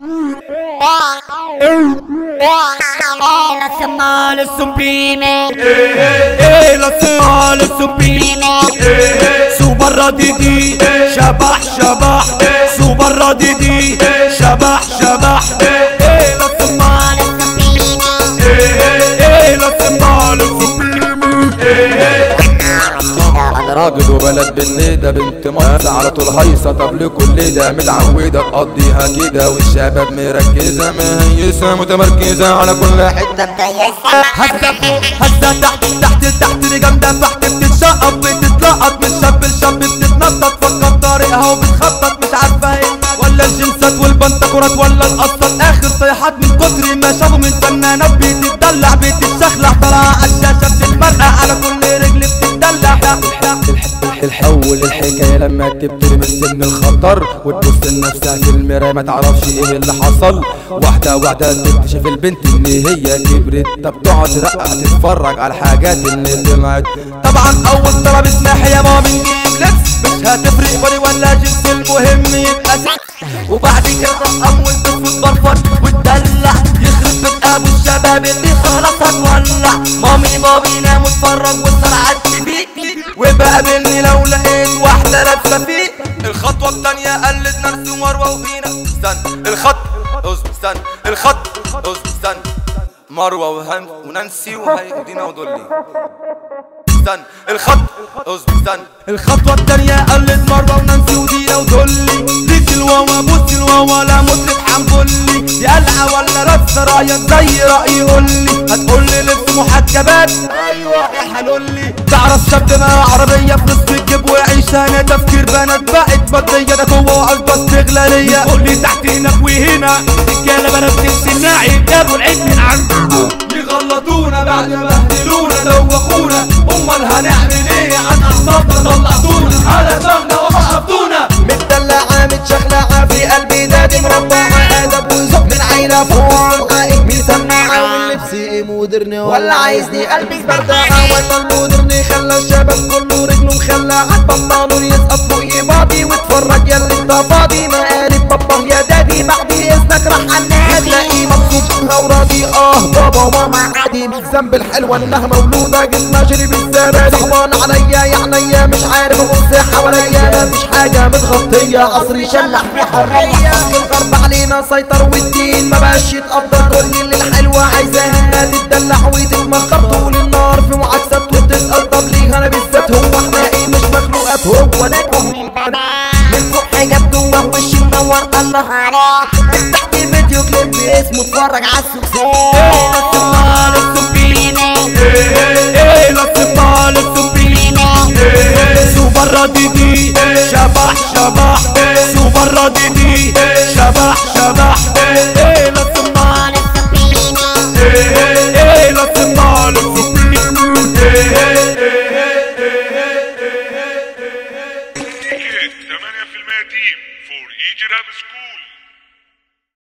La semana sublime ايه لا سمال السبريم سوبر رديدي شبح شبح سوبر رديدي شبح شبح ايه لا سمال ايه لا سمال السبريم انا راجل وبلد بالليدة بنت مصر على طول هيصة طب لكل ده متعودة تقضيها كده والشباب مركزة مهيسة متمركزة على كل حتة هزة هزة تحت تحت تحت اللي جامدة تحت بتتشقط بتتلقط من شاب لشاب بتتنطط فكر طريقها وبتخطط مش عارفة ايه ولا الجنسات والبنتكورات ولا القصات اخر صيحات من كتر ما شافوا من فنانات بتتدلع بتتشخلع طالعة على الشاشة بتتمرقع على كل رجل بتتدلع الحول الحكاية لما تبتدي من سن الخطر وتبص لنفسها في المراية ما تعرفش ايه اللي حصل واحدة واحدة تكتشف البنت ان هي كبرت طب تقعد ترقع تتفرج على الحاجات اللي طلعت طبعا اول طلب اسمح يا ماما بنجيب لبس مش هتفرق بني ولا جنس المهم يبقى سكس وبعد كده اول تفوت برفض وتدلع يخرب بيت ابو الشباب اللي خلاص هتولع مامي بابي نام واتفرج واسهر على التي وبقابلني لو لقيت واحدة لابسة فيه الخطوة التانية قلد نفسي ومروة وفينا استنى الخط اصبر استنى الخط اصبر استنى مروة وهن ونانسي وهيدينا ودولي استنى الخط اصبر استنى الخطوة التانية قلد مرة ونانسي ودينا ودولي ديك الواوا بص الواوا لا مطرب حنبلي دي قلعة ولا رقص رايك زي رأيي قولي هتقولي لبس محجبات ايوه يا حلولي تعرف شاب ما عربية في نص الجيب ويعيش انا تفكير بنات بقت بدية ده جوه وعزبة استغلالية قولي تحت هناك وهنا رجالة بنات تنسي الناعي جابوا العيد من عنده يغلطونا بعد ما بهدلونا دوخونا امال هنعمل ايه عن اعصابنا طلعتونا على دماغنا وقفتونا متدلعة متشخلعة في قلبي دادي مربعة أدب وذوق من عيلة فوق عائق مسمعة واللبس مودرن ولا عايزني قلبي بردعة ولا المودرن خلى الشباب كله رجله مخلعة بطلوا يسقط فوق بعضي واتفرج يا اللي انت فاضي مقالب بابا يا دادي بعد اذنك راح النادي تلاقي مبسوط وراضي اه بابا وماما عادي مش ذنب الحلوة انها مولودة جسمها شرب الزبادي صعبان عليا يا عينيا مش عارف ابص حواليا مفيش حاجة متغطية عصري شلح في حرية الغرب علينا سيطر والدين ما بقاش يتقدر كل اللي الحلوة عايزاها تتدلع وتتمخر طول النهار في معاكسات وتسأل طب ليه انا بالذات هو احنا ايه مش مخلوقات هو ناكل من فوق حاجات جوه وشي منور الله عليك تحت فيديو كليب اسمه اتفرج على سوبر رديدي شبح شبح سوبر رديدي شبح شبح ايه لا تمال ايه لا تمال 8% تيم فور ايجي راب سكول